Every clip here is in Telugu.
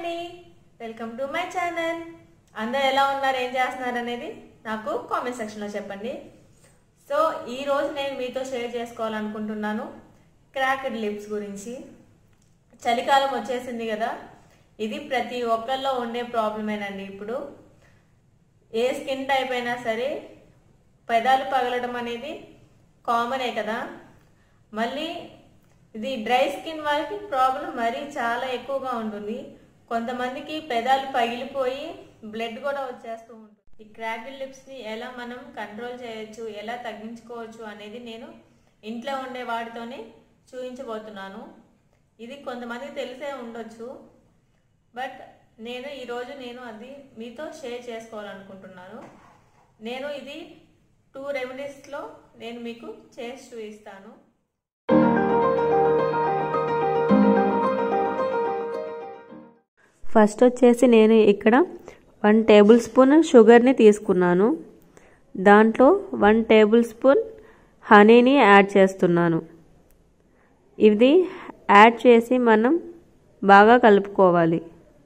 అండి వెల్కమ్ టు మై ఛానల్ అందరు ఎలా ఉన్నారు ఏం చేస్తున్నారు అనేది నాకు కామెంట్ సెక్షన్లో చెప్పండి సో ఈ రోజు నేను మీతో షేర్ చేసుకోవాలనుకుంటున్నాను క్రాక్డ్ లిప్స్ గురించి చలికాలం వచ్చేసింది కదా ఇది ప్రతి ఒక్కరిలో ఉండే ప్రాబ్లమేనండి ఇప్పుడు ఏ స్కిన్ టైప్ అయినా సరే పెదాలు పగలడం అనేది కామనే కదా మళ్ళీ ఇది డ్రై స్కిన్ వాళ్ళకి ప్రాబ్లం మరీ చాలా ఎక్కువగా ఉంటుంది కొంతమందికి పెదాలు పగిలిపోయి బ్లడ్ కూడా వచ్చేస్తూ ఉంటుంది ఈ క్రాకిల్ లిప్స్ని ఎలా మనం కంట్రోల్ చేయొచ్చు ఎలా తగ్గించుకోవచ్చు అనేది నేను ఇంట్లో ఉండే వాటితోనే చూపించబోతున్నాను ఇది కొంతమందికి తెలిసే ఉండొచ్చు బట్ నేను ఈరోజు నేను అది మీతో షేర్ చేసుకోవాలనుకుంటున్నాను నేను ఇది టూ రెమెడీస్లో నేను మీకు చేసి చూపిస్తాను ఫస్ట్ వచ్చేసి నేను ఇక్కడ వన్ టేబుల్ స్పూన్ షుగర్ని తీసుకున్నాను దాంట్లో వన్ టేబుల్ స్పూన్ హనీని యాడ్ చేస్తున్నాను ఇది యాడ్ చేసి మనం బాగా కలుపుకోవాలి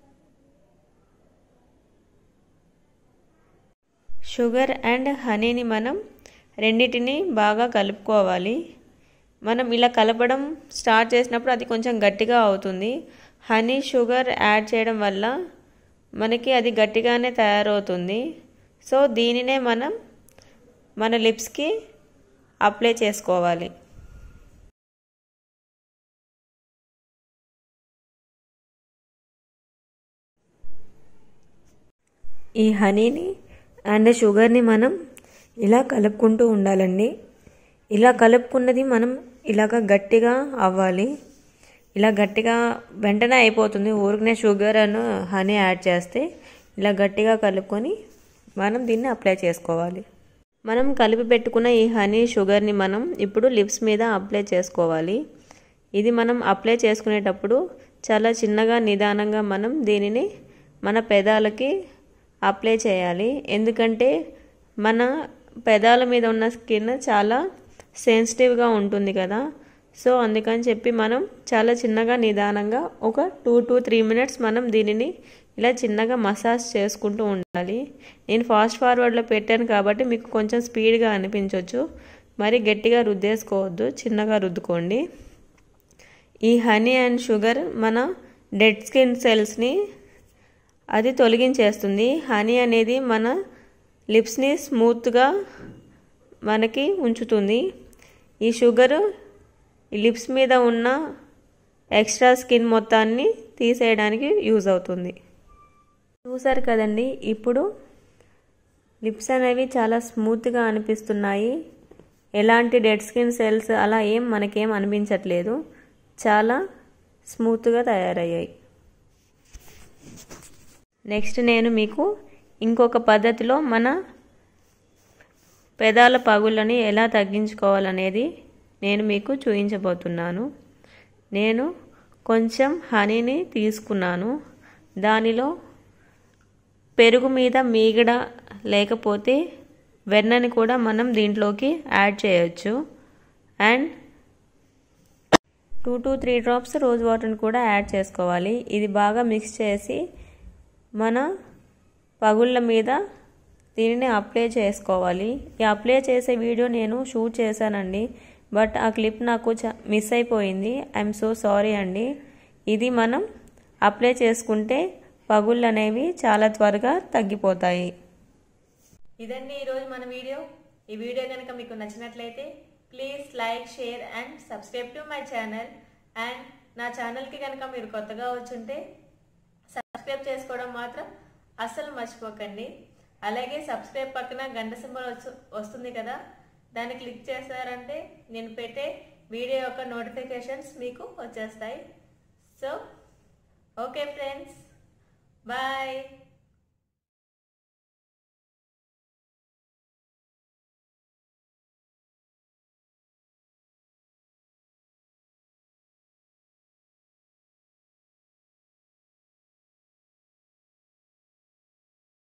షుగర్ అండ్ హనీని మనం రెండింటిని బాగా కలుపుకోవాలి మనం ఇలా కలపడం స్టార్ట్ చేసినప్పుడు అది కొంచెం గట్టిగా అవుతుంది హనీ షుగర్ యాడ్ చేయడం వల్ల మనకి అది గట్టిగానే తయారవుతుంది సో దీనినే మనం మన లిప్స్కి అప్లై చేసుకోవాలి ఈ హనీని అండ్ షుగర్ని మనం ఇలా కలుపుకుంటూ ఉండాలండి ఇలా కలుపుకున్నది మనం ఇలాగ గట్టిగా అవ్వాలి ఇలా గట్టిగా వెంటనే అయిపోతుంది ఊరికనే షుగర్ అను హనీ యాడ్ చేస్తే ఇలా గట్టిగా కలుపుకొని మనం దీన్ని అప్లై చేసుకోవాలి మనం కలిపి పెట్టుకున్న ఈ హనీ షుగర్ని మనం ఇప్పుడు లిప్స్ మీద అప్లై చేసుకోవాలి ఇది మనం అప్లై చేసుకునేటప్పుడు చాలా చిన్నగా నిదానంగా మనం దీనిని మన పెదాలకి అప్లై చేయాలి ఎందుకంటే మన పెదాల మీద ఉన్న స్కిన్ చాలా సెన్సిటివ్గా ఉంటుంది కదా సో అందుకని చెప్పి మనం చాలా చిన్నగా నిదానంగా ఒక టూ టు త్రీ మినిట్స్ మనం దీనిని ఇలా చిన్నగా మసాజ్ చేసుకుంటూ ఉండాలి నేను ఫాస్ట్ ఫార్వర్డ్లో పెట్టాను కాబట్టి మీకు కొంచెం స్పీడ్గా అనిపించవచ్చు మరి గట్టిగా రుద్దేసుకోవద్దు చిన్నగా రుద్దుకోండి ఈ హనీ అండ్ షుగర్ మన డెడ్ స్కిన్ సెల్స్ని అది తొలగించేస్తుంది హనీ అనేది మన లిప్స్ని స్మూత్గా మనకి ఉంచుతుంది ఈ షుగరు ఈ లిప్స్ మీద ఉన్న ఎక్స్ట్రా స్కిన్ మొత్తాన్ని తీసేయడానికి యూజ్ అవుతుంది చూసారు కదండి ఇప్పుడు లిప్స్ అనేవి చాలా స్మూత్గా అనిపిస్తున్నాయి ఎలాంటి డెడ్ స్కిన్ సెల్స్ అలా ఏం మనకేం అనిపించట్లేదు చాలా స్మూత్గా తయారయ్యాయి నెక్స్ట్ నేను మీకు ఇంకొక పద్ధతిలో మన పెదాల పగుళ్ళని ఎలా తగ్గించుకోవాలనేది నేను మీకు చూపించబోతున్నాను నేను కొంచెం హనీని తీసుకున్నాను దానిలో పెరుగు మీద మీగడ లేకపోతే వెన్నని కూడా మనం దీంట్లోకి యాడ్ చేయొచ్చు and two to three drops rose వాటర్ని కూడా యాడ్ చేసుకోవాలి ఇది బాగా మిక్స్ చేసి మన పగుళ్ళ మీద దీనిని అప్లై చేసుకోవాలి ఈ అప్లై చేసే వీడియో నేను షూట్ చేశానండి బట్ ఆ క్లిప్ నాకు మిస్ అయిపోయింది ఐఎమ్ సో సారీ అండి ఇది మనం అప్లై చేసుకుంటే పగుళ్ళు అనేవి చాలా త్వరగా తగ్గిపోతాయి ఇదండి ఈరోజు మన వీడియో ఈ వీడియో కనుక మీకు నచ్చినట్లయితే please like share and subscribe to my channel and నా ఛానల్కి కనుక మీరు కొత్తగా వచ్చుంటే సబ్స్క్రైబ్ చేసుకోవడం మాత్రం అస్సలు మర్చిపోకండి అలాగే సబ్స్క్రైబ్ పక్కన గంట సింబల్ వస్తుంది కదా దాన్ని క్లిక్ చేశారంటే నేను పెట్టే వీడియో యొక్క నోటిఫికేషన్స్ మీకు వచ్చేస్తాయి సో ఓకే ఫ్రెండ్స్ బాయ్